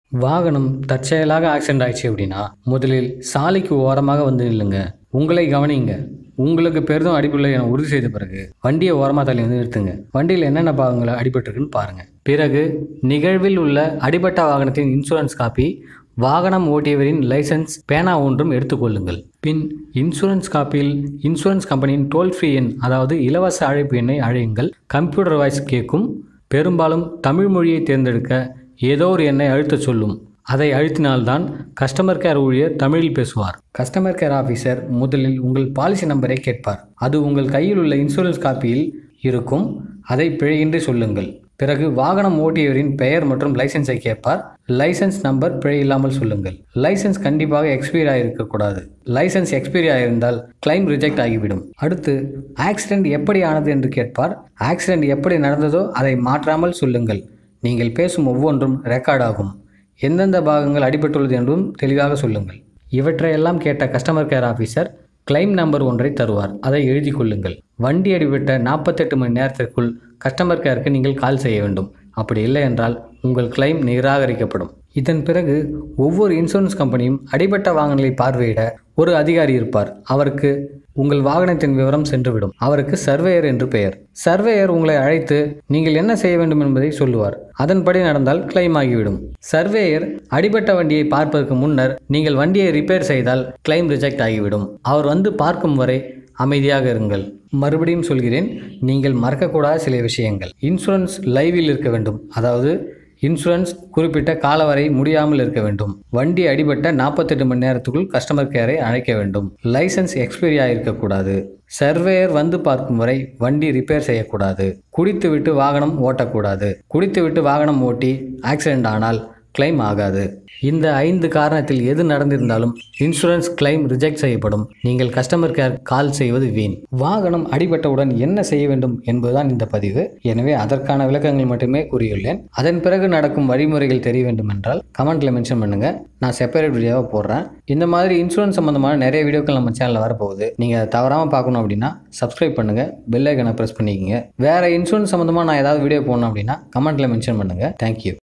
வாகனம் தற்செயலாக ஆக்சிடென்ட் ஆயிடுச்சு அப்படின்னா முதலில் சாலைக்கு ஓரமாக வந்து நில்லுங்க உங்களை கவனிங்க உங்களுக்கு பெரிதும் அடிப்பில்லை என உறுதி செய்த பிறகு வண்டியை ஓரமாக தள்ளி வந்து நிறுத்துங்க வண்டியில் என்னென்ன பாகங்கள் அடிபட்டிருக்குன்னு பாருங்க பிறகு நிகழ்வில் உள்ள அடிபட்ட வாகனத்தின் இன்சூரன்ஸ் காப்பி வாகனம் ஓட்டியவரின் லைசென்ஸ் பேனா ஒன்றும் எடுத்துக்கொள்ளுங்கள் பின் இன்சூரன்ஸ் காப்பியில் இன்சூரன்ஸ் கம்பெனியின் டோல் ஃப்ரீ எண் அதாவது இலவச அழைப்பு எண்ணை அழையுங்கள் கம்ப்யூட்டர் வாய்ஸ் கேட்கும் பெரும்பாலும் தமிழ் மொழியை தேர்ந்தெடுக்க ஏதோ ஒரு எண்ணை அழுத்தச் சொல்லும் அதை அழுத்தினால்தான் கஸ்டமர் கேர் ஊழியர் தமிழில் பேசுவார் கஸ்டமர் கேர் ஆஃபீஸர் முதலில் உங்கள் பாலிசி நம்பரை கேட்பார் அது உங்கள் கையில் உள்ள இன்சூரன்ஸ் காப்பியில் இருக்கும் அதை பிழையின்றி சொல்லுங்கள் பிறகு வாகனம் ஓட்டியவரின் பெயர் மற்றும் லைசென்ஸை கேட்பார் லைசென்ஸ் நம்பர் பிழை இல்லாமல் சொல்லுங்கள் லைசென்ஸ் கண்டிப்பாக எக்ஸ்பைரி ஆகிருக்கக்கூடாது லைசென்ஸ் எக்ஸ்பைரி ஆகியிருந்தால் கிளைம் ரிஜெக்ட் ஆகிவிடும் அடுத்து ஆக்சிடென்ட் எப்படி ஆனது என்று கேட்பார் ஆக்சிடென்ட் எப்படி நடந்ததோ அதை மாற்றாமல் சொல்லுங்கள் நீங்கள் பேசும் ஒவ்வொன்றும் ரெக்கார்ட் ஆகும் எந்தெந்த பாகங்கள் அடிபட்டுள்ளது என்றும் தெளிவாக சொல்லுங்கள் இவற்றையெல்லாம் கேட்ட customer care officer claim number ஒன்றை தருவார் அதை எழுதி கொள்ளுங்கள் வண்டி அடிபட்ட நாற்பத்தெட்டு மணி நேரத்திற்குள் கஸ்டமர் கேருக்கு நீங்கள் கால் செய்ய வேண்டும் அப்படி இல்லை என்றால் உங்கள் கிளைம் நிராகரிக்கப்படும் இதன் பிறகு ஒவ்வொரு இன்சூரன்ஸ் கம்பெனியும் அடிபட்ட வாகனங்களை பார்வையிட ஒரு அதிகாரி இருப்பார் அவருக்கு உங்கள் வாகனத்தின் விவரம் சென்றுவிடும் அவருக்கு சர்வேயர் என்று பெயர் சர்வேயர் உங்களை அழைத்து நீங்கள் என்ன செய்ய வேண்டும் என்பதை சொல்லுவார் அதன்படி நடந்தால் கிளைம் ஆகிவிடும் சர்வேயர் அடிபட்ட வண்டியை பார்ப்பதற்கு முன்னர் நீங்கள் வண்டியை ரிப்பேர் செய்தால் கிளைம் ரிஜெக்ட் ஆகிவிடும் அவர் வந்து பார்க்கும் வரை அமைதியாக இருங்கள் மறுபடியும் சொல்கிறேன் நீங்கள் மறக்கக்கூடாத சில விஷயங்கள் இன்சூரன்ஸ் லைவில் இருக்க வேண்டும் அதாவது இன்சூரன்ஸ் குறிப்பிட்ட காலவரை முடியாமல் இருக்க வேண்டும் வண்டி அடிபட்ட நாற்பத்தெட்டு மணி நேரத்துக்குள் கஸ்டமர் கேரை அழைக்க வேண்டும் லைசன்ஸ் எக்ஸ்பைரி ஆகிருக்கக்கூடாது சர்வேயர் வந்து பார்க்கும் வரை வண்டி ரிப்பேர் செய்யக்கூடாது குடித்துவிட்டு வாகனம் ஓட்டக்கூடாது குடித்துவிட்டு வாகனம் ஓட்டி ஆக்சிடென்ட் ஆனால் கிளைம் ஆகாது இந்த ஐந்து காரணத்தில் எது நடந்திருந்தாலும் இன்சூரன்ஸ் கிளைம் ரிஜெக்ட் செய்யப்படும் நீங்கள் கஸ்டமர் கேர் கால் செய்வது வீண் வாகனம் அடிபட்டவுடன் என்ன செய்ய வேண்டும் என்பதுதான் இந்த பதிவு எனவே அதற்கான விளக்கங்கள் மட்டுமே கூறியுள்ளேன் அதன் பிறகு நடக்கும் வழிமுறைகள் தெரிய வேண்டும் என்றால் கமெண்ட்ல மென்ஷன் பண்ணுங்க நான் செப்பரேட் வீடியோவை போடுறேன் இந்த மாதிரி இன்சூரன்ஸ் சம்பந்தமான நிறைய வீடியோக்கள் நம்ம சேனலில் வரப்போகுது நீங்கள் அதை தவறாமல் பார்க்கணும் அப்படின்னா சப்ஸ்கிரைப் பண்ணுங்க பெல் ஐக்கனை ப்ரெஸ் பண்ணிக்கோங்க வேற இன்சூரன்ஸ் சம்பந்தமாக நான் ஏதாவது வீடியோ போடணும் அப்படின்னா கமெண்ட்ல மென்ஷன் பண்ணுங்க தேங்க்யூ